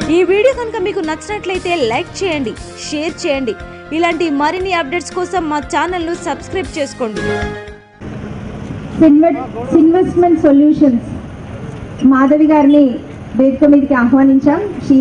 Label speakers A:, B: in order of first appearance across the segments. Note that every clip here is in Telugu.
A: ఈ వీడియో కనుక మీకు నచ్చినట్లయితే లైక్ చేయండి షేర్ చేయండి ఇలాంటి మరిన్ని అప్డేట్స్ కోసం మా ఛానల్ను సబ్స్క్రైబ్ చేసుకోండి
B: ఇన్వెస్ట్మెంట్ సొల్యూషన్స్ మాధవి గారిని వేదిక మీదకి ఆహ్వానించాం షీ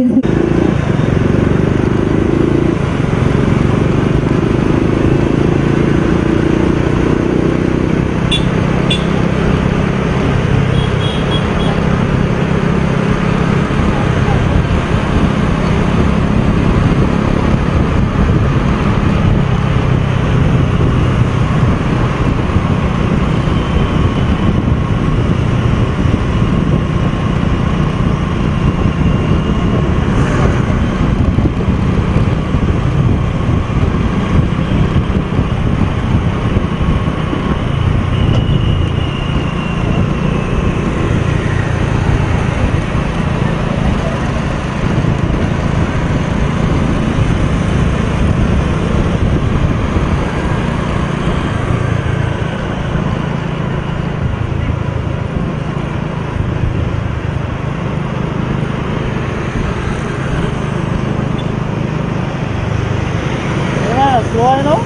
C: స్లో అయినా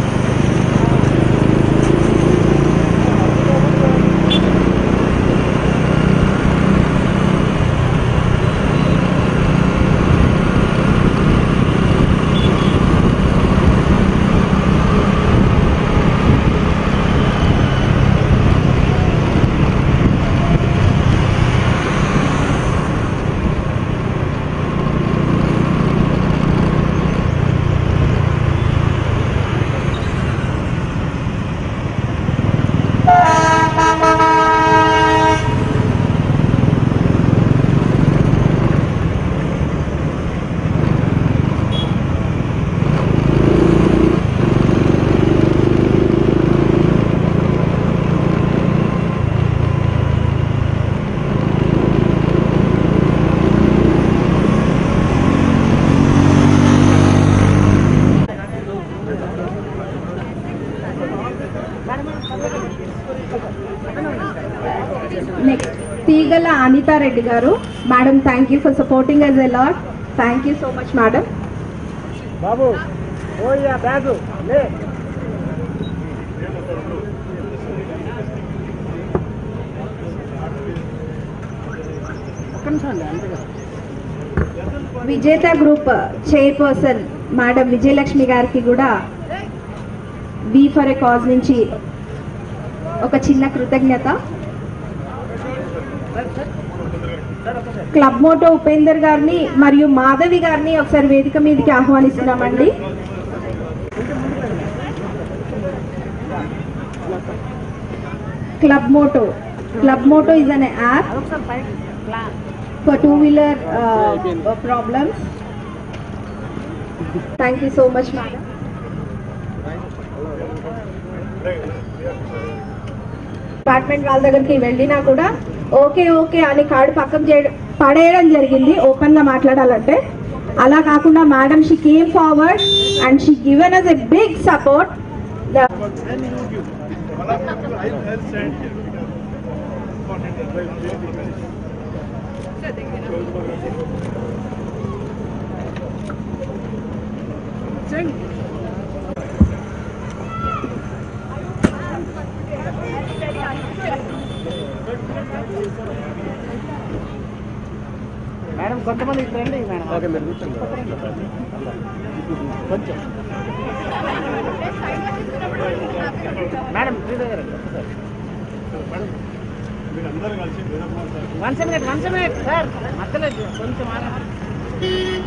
B: నెక్స్ట్ తీగల అనితారెడ్డి గారు madam thank you for supporting us a lot thank you so much madam
C: బాబు ఓయ్యా బ్యాగు లే ఒక్క నిమిషం అండి అంతేగా
B: విజేత గ్రూప్ చైర్పర్సన్ మేడం విజయలక్ష్మి గారికి కూడా వి ఫర్ ఎ కాజ్ నుంచి ఒక చిన్న కృతజ్ఞత క్లబ్ మోటో ఉపేందర్ గారిని మరియు మాధవి గారిని ఒకసారి వేదిక మీదకి ఆహ్వానిస్తున్నామండి club motto club motto is an app
C: ఒకసారి పైకి
B: for two wheeler uh, uh, problems. Thank you so much, madam. Department వాళ్ళ దగ్గరికి వెళ్ళినా కూడా ఓకే ఓకే అని కార్డు పక్కన చేయడం పడేయడం జరిగింది ఓపెన్ గా మాట్లాడాలంటే అలా కాకుండా madam she came forward and she given us a big support
C: madam కొంతమంది ఇటు రండి మేడం ఓకే మీరు కూర్చోండి కొంచెం మేడం ప్లీజ్ దగ్గర one minute one minute sir మధ్యలో కొంచెం ఆగండి.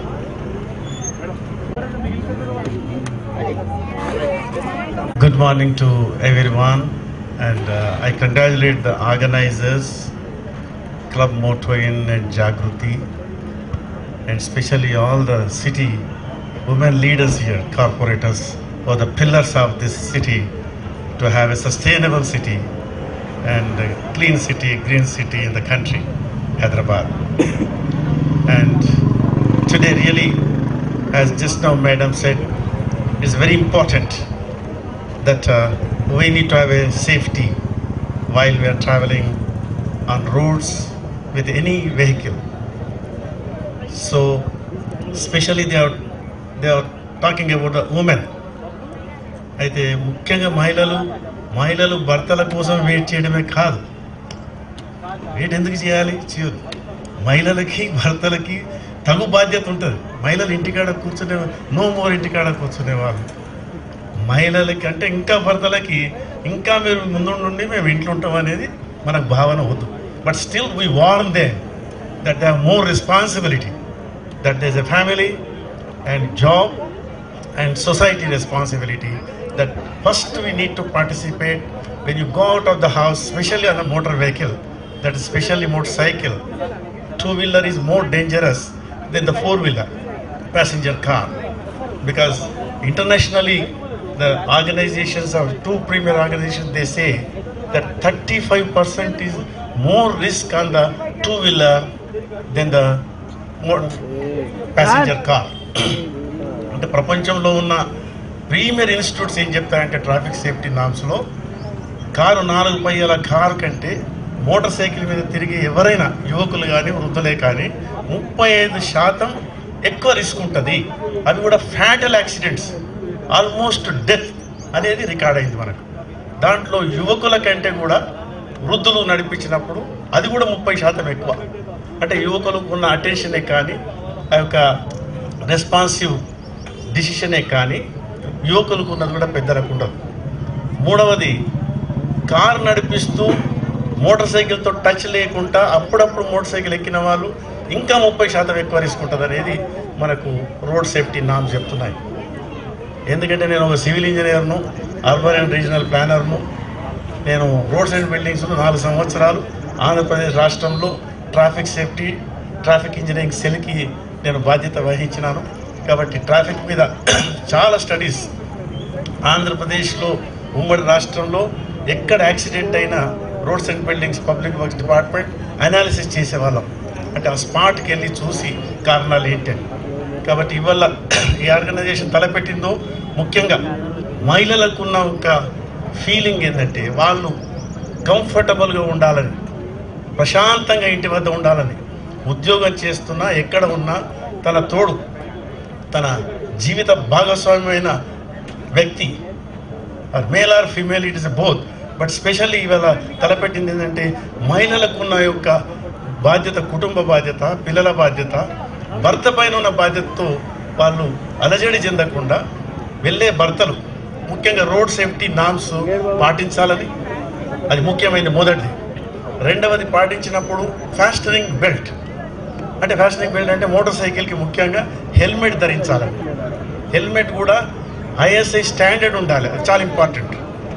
D: Good morning to everyone, and uh, I congratulate the organizers, Club Motoin and Jagruti, and especially all the city women leaders here, corporators, or the pillars of this city to have a sustainable city and a clean city, green city in the country, Hyderabad. and today, really, as just now Madam said, is very important that uh, we need to have a safety while we are traveling on roads with any vehicle. So specially they are they are talking about the women అయితే ముఖ్యంగా మహిళలు మహిళలు భర్తల కోసం వెయిట్ చేయడమే కాదు వెయిట్ ఎందుకు చేయాలి చేయదు మహిళలకి భర్తలకి తగు బాధ్యత ఉంటుంది మహిళలు ఇంటికాడ కూర్చునే నో మోర్ ఇంటికాడ కూర్చునే వాళ్ళు మహిళలకి అంటే ఇంకా భర్తలకి ఇంకా మీరు ముందు నుండి మేము ఇంట్లో ఉంటాం అనేది మనకు భావన వద్దు but still we warn they that they more responsibility that does a family and job and society responsibility that first we need to participate when you go out of the house, especially on a motor vehicle, that is especially motorcycle. Two wheeler is more dangerous than the four wheeler passenger car because internationally the organizations of two premier organizations they say that 35% is more risk on the two wheeler than the mo- passenger car. అంటే ప్రపంచంలో ఉన్న ప్రీమియర్ ఇన్స్టిట్యూట్స్ ఏం చెప్తాయంటే ట్రాఫిక్ సేఫ్టీ నామ్స్లో కారు నాలుగు పయ్యాల కారు కంటే మోటార్ సైకిల్ మీద తిరిగే ఎవరైనా యువకులు కానీ వృద్ధులే కానీ ముప్పై ఐదు శాతం ఎక్కువ రిస్క్ ఉంటుంది అవి కూడా ఫ్యాటల్ యాక్సిడెంట్స్ ఆల్మోస్ట్ డెత్ అనేది రికార్డ్ అయింది మనకు దాంట్లో యువకుల కంటే కూడా వృద్ధులు నడిపించినప్పుడు అది కూడా ముప్పై శాతం ఎక్కువ అంటే యువకులకు ఉన్న అటెన్షనే కానీ ఆ యొక్క రెస్పాన్సివ్ డిసిషనే కానీ యువకులకు ఉన్నది కూడా పెద్దలకు ఉండదు మూడవది కారు నడిపిస్తూ మోటార్ సైకిల్తో టచ్ లేకుండా అప్పుడప్పుడు మోటార్ సైకిల్ ఎక్కిన వాళ్ళు ఇంకా ముప్పై శాతం ఎక్కువ రిస్క్ ఉంటుంది అనేది మనకు రోడ్ సేఫ్టీ నామ్స్ చెప్తున్నాయి ఎందుకంటే నేను ఒక సివిల్ ఇంజనీర్ను అర్బన్ అండ్ రీజనల్ ప్లానర్ను నేను రోడ్స్ అండ్ బిల్డింగ్స్లో నాలుగు సంవత్సరాలు ఆంధ్రప్రదేశ్ రాష్ట్రంలో ట్రాఫిక్ సేఫ్టీ ట్రాఫిక్ ఇంజనీరింగ్ సెల్కి నేను బాధ్యత వహించినాను కాబట్టి ట్రాఫిక్ మీద చాలా స్టడీస్ ఆంధ్రప్రదేశ్లో ఉమ్మడి రాష్ట్రంలో ఎక్కడ యాక్సిడెంట్ అయినా roads and buildings public works department analysis చేసేవాళ్ళం అంటే ఆ స్పాట్కి వెళ్ళి చూసి కారణాలు ఏంటని కాబట్టి ఇవాళ ఈ ఆర్గనైజేషన్ తలపెట్టిందో ముఖ్యంగా మహిళలకు ఉన్న ఒక ఫీలింగ్ ఏంటంటే వాళ్ళు కంఫర్టబుల్గా ఉండాలని ప్రశాంతంగా ఇంటి వద్ద ఉండాలని ఉద్యోగం చేస్తున్నా ఎక్కడ ఉన్నా తన తోడు తన జీవిత భాగస్వామ్యమైన వ్యక్తి male or female it is both but specially ఇవాళ తలపెట్టింది ఏంటంటే మహిళలకు ఉన్న యొక్క బాధ్యత కుటుంబ బాధ్యత పిల్లల బాధ్యత భర్త పైన ఉన్న బాధ్యతతో వాళ్ళు అలజడి చెందకుండా వెళ్ళే భర్తలు ముఖ్యంగా రోడ్ సేఫ్టీ నామ్స్ పాటించాలని అది ముఖ్యమైనది మొదటిది రెండవది పాటించినప్పుడు ఫాస్టనింగ్ బెల్ట్ అంటే ఫ్యాషనింగ్ బెల్ట్ అంటే మోటార్ సైకిల్కి ముఖ్యంగా హెల్మెట్ ధరించాలని హెల్మెట్ కూడా ఐఎస్ఐ స్టాండర్డ్ ఉండాలి అది చాలా ఇంపార్టెంట్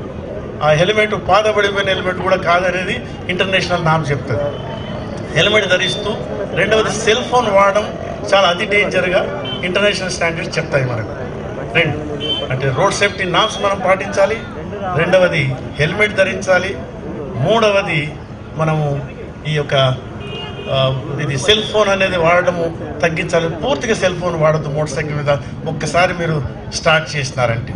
D: ఆ హెల్మెట్ పాతబడిపోయిన హెల్మెట్ కూడా కాదనేది ఇంటర్నేషనల్ నామ్ చెప్తుంది హెల్మెట్ ధరిస్తూ రెండవది సెల్ ఫోన్ వాడడం చాలా అతి డేంజర్గా ఇంటర్నేషనల్ స్టాండర్డ్స్ చెప్తాయి మనకు రెండు అంటే రోడ్ సేఫ్టీ నామ్స్ మనం పాటించాలి రెండవది హెల్మెట్ ధరించాలి మూడవది మనము ఈ యొక్క ఆ, ఇది సెల్ ఫోన్ అనేది వాడడము తగ్గించాలి పూర్తిగా సెల్ ఫోన్ వాడద్దు మోటార్ సైకిల్ మీద ఒక్కసారి మీరు స్టార్ట్ చేసినారంటే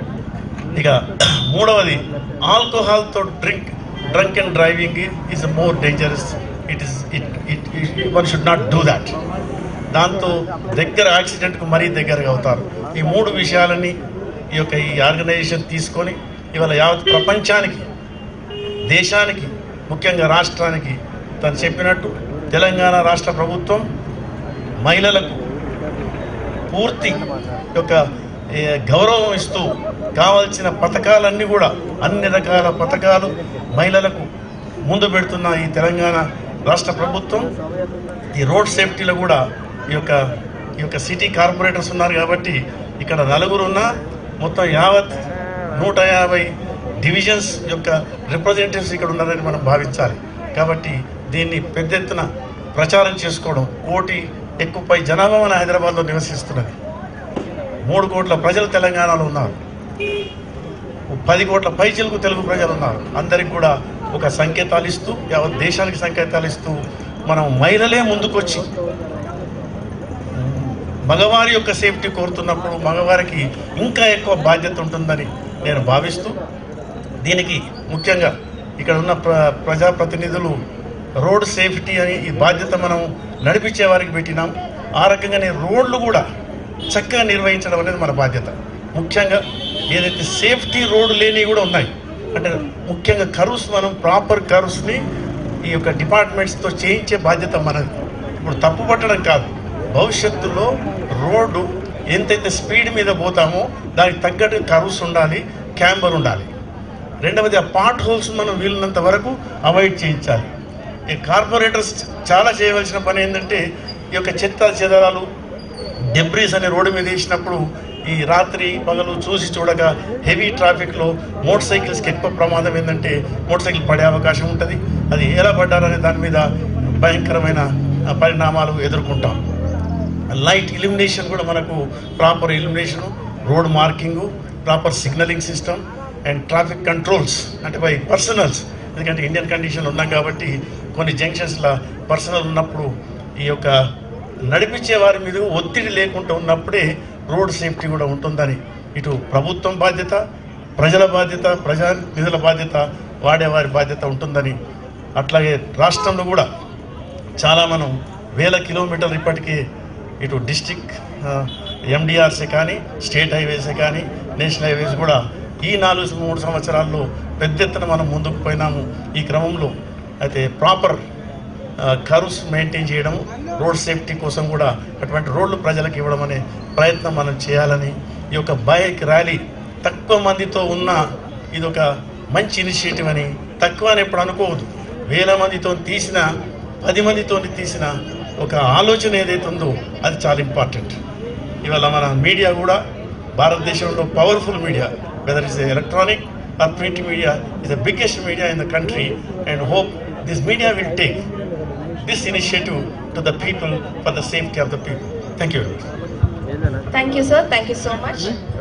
D: ఇక మూడవది ఆల్కహాల్తో drink drunk and driving is more dangerous it is it it one should not do that దాంతో దగ్గర యాక్సిడెంట్కు మరీ దగ్గరగా అవుతారు ఈ మూడు విషయాలని ఈ యొక్క ఈ ఆర్గనైజేషన్ తీసుకొని ఇవాళ యావత్ ప్రపంచానికి దేశానికి ముఖ్యంగా రాష్ట్రానికి తను చెప్పినట్టు తెలంగాణ రాష్ట్ర ప్రభుత్వం మహిళలకు పూర్తి యొక్క ఏ, గౌరవం ఇస్తూ కావాల్సిన పథకాలన్నీ కూడా అన్ని రకాల పథకాలు మహిళలకు ముందు పెడుతున్న ఈ తెలంగాణ రాష్ట్ర ప్రభుత్వం ఈ రోడ్ సేఫ్టీలో కూడా ఈ యొక్క ఈ యొక్క సిటీ కార్పొరేటర్స్ ఉన్నారు కాబట్టి ఇక్కడ నలుగురు ఉన్నా మొత్తం యావత్ నూట యాభై డివిజన్స్ యొక్క రిప్రజెంటేటివ్స్ ఇక్కడ ఉన్నారని మనం భావించాలి కాబట్టి దీన్ని పెద్ద ఎత్తున ప్రచారం చేసుకోవడం కోటి ఎక్కువపై జనాభా మన హైదరాబాద్లో నివసిస్తున్నది మూడు కోట్ల ప్రజలు తెలంగాణలో ఉన్నారు పది కోట్ల పైచిలకు తెలుగు ప్రజలు ఉన్నారు అందరికి కూడా ఒక సంకేతాలు ఇస్తూ యావత్ దేశానికి సంకేతాలు ఇస్తూ మనం మహిళలే ముందుకొచ్చి మగవారి యొక్క సేఫ్టీ కోరుతున్నప్పుడు మగవారికి ఇంకా ఎక్కువ బాధ్యత ఉంటుందని నేను భావిస్తూ దీనికి ముఖ్యంగా ఇక్కడ ఉన్న ప్ర ప్రజాప్రతినిధులు రోడ్ సేఫ్టీ అని ఈ బాధ్యత మనం నడిపించే వారికి పెట్టినాం ఆ రకంగానే రోడ్లు కూడా చక్కగా నిర్వహించడం అనేది మన బాధ్యత ముఖ్యంగా ఏదైతే సేఫ్టీ రోడ్డు లేనివి కూడా ఉన్నాయి అంటే ముఖ్యంగా కరువుస్ మనం ప్రాపర్ కరువుస్ని ఈ యొక్క డిపార్ట్మెంట్స్తో చేయించే బాధ్యత మనది ఇప్పుడు తప్పు పట్టడం కాదు భవిష్యత్తులో రోడ్డు ఎంతైతే స్పీడ్ మీద పోతామో దానికి తగ్గట్టు కరువుస్ ఉండాలి క్యాంబర్ ఉండాలి రెండవది ఆ పార్ట్ హోల్స్ మనం వీలున్నంత వరకు అవాయిడ్ చేయించాలి ఈ కార్పొరేటర్స్ చాలా చేయవలసిన పని ఏంటంటే ఈ యొక్క చెత్త చెదరాలు డెబ్రీస్ అనే రోడ్డు మీద వేసినప్పుడు ఈ రాత్రి పగలు చూసి చూడగా హెవీ ట్రాఫిక్లో మోటార్ సైకిల్స్కి ఎక్కువ ప్రమాదం ఏంటంటే మోటార్ సైకిల్ పడే అవకాశం ఉంటుంది అది ఎలా పడ్డారనే దాని మీద భయంకరమైన ఆ, పరిణామాలు ఎదుర్కొంటాం లైట్ ఇల్యూమినేషన్ కూడా మనకు proper illumination road marking proper signaling system and traffic controls అంటే బై పర్సనల్స్ ఎందుకంటే ఇండియన్ కండిషన్ ఉన్నాం కాబట్టి కొన్ని జంక్షన్స్లో పర్సనల్ ఉన్నప్పుడు ఈ యొక్క నడిపించే వారి మీద ఒత్తిడి లేకుండా ఉన్నప్పుడే రోడ్ సేఫ్టీ కూడా ఉంటుందని ఇటు ప్రభుత్వం బాధ్యత ప్రజల బాధ్యత ప్రజా నిధుల బాధ్యత వాడేవారి బాధ్యత ఉంటుందని అట్లాగే రాష్ట్రంలో కూడా చాలా మనం వేల కిలోమీటర్లు ఇప్పటికీ ఇటు డిస్టిక్ ఎండిఆర్సే కానీ స్టేట్ హైవేసే కానీ నేషనల్ హైవేస్ కూడా ఈ నాలుగు మూడు సంవత్సరాల్లో పెద్ద ఎత్తున మనం ముందుకు పోయినాము ఈ క్రమంలో అయితే ప్రాపర్ కర్వ్స్ మెయింటైన్ చేయడం రోడ్ సేఫ్టీ కోసం కూడా అటువంటి రోడ్లు ప్రజలకు ఇవ్వడం అనే ప్రయత్నం మనం చేయాలని ఈ యొక్క బైక్ ర్యాలీ తక్కువ మందితో ఉన్న ఇది ఒక మంచి ఇనిషియేటివ్ అని తక్కువ అని ఎప్పుడు అనుకోవద్దు వేల మందితో తీసిన పది మందితో తీసిన ఒక ఆలోచన ఏదైతే ఉందో అది చాలా ఇంపార్టెంట్ ఇవాళ మన మీడియా కూడా భారతదేశంలో powerful media whether is electronic or print media is the biggest media in the country and hope this media will take this initiative to the people for the safety of the people thank you
E: thank you sir thank you so much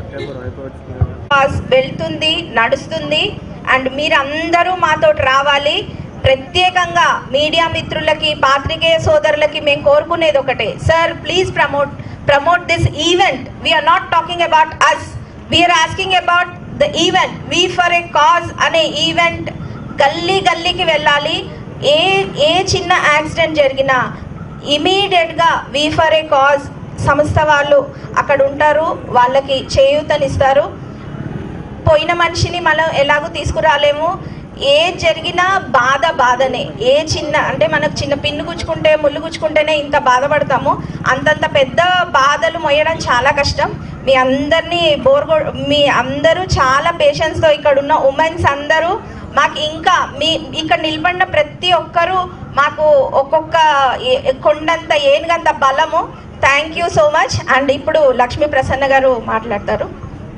E: వెళ్తుంది నడుస్తుంది అండ్ మీరందరూ మాతో రావాలి ప్రత్యేకంగా మీడియా మిత్రులకి పాత్రికేయ సోదరులకి మేము కోరుకునేది ఒకటే sir please promote promote this event we're not talking about us we're asking about the event we for a cause అనే ఈవెంట్ గల్లీ గల్లీకి వెళ్ళాలి ఏ ఏ చిన్న యాక్సిడెంట్ జరిగినా ఇమీడియట్గా వీ ఫర్ ఏ కాజ్ సంస్థ వాళ్ళు అక్కడ ఉంటారు వాళ్ళకి చేయూతనిస్తారు పోయిన మనిషిని మనం ఎలాగో తీసుకురాలేము ఏ జరిగినా బాధ బాధనే ఏ చిన్న అంటే మనకు చిన్న పిన్ను గుచ్చుకుంటే ముళ్ళు గుచ్చుకుంటేనే ఇంత బాధపడతాము అంతంత పెద్ద బాధలు మొయ్యడం చాలా కష్టం మీ అందరినీ బోర్ కొ- మీ అందరూ చాలా పేషెన్స్తో ఇక్కడ ఉన్న ఉమెన్స్ అందరూ మాకు ఇంకా మీ ఇక్కడ నిలబడిన ప్రతి ఒక్కరూ మాకు ఒక్కొక్క ఏ- కొండంత ఏనుగంత బలము thank you so much and ఇప్పుడు లక్ష్మీ ప్రసన్న గారు మాట్లాడతారు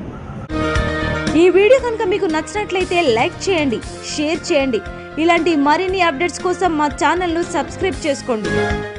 A: ఈ వీడియో కనుక మీకు నచ్చినట్లయితే లైక్ చేయండి షేర్ చేయండి ఇలాంటి మరిన్ని అప్డేట్స్ కోసం మా ఛానల్ను సబ్స్క్రైబ్ చేసుకోండి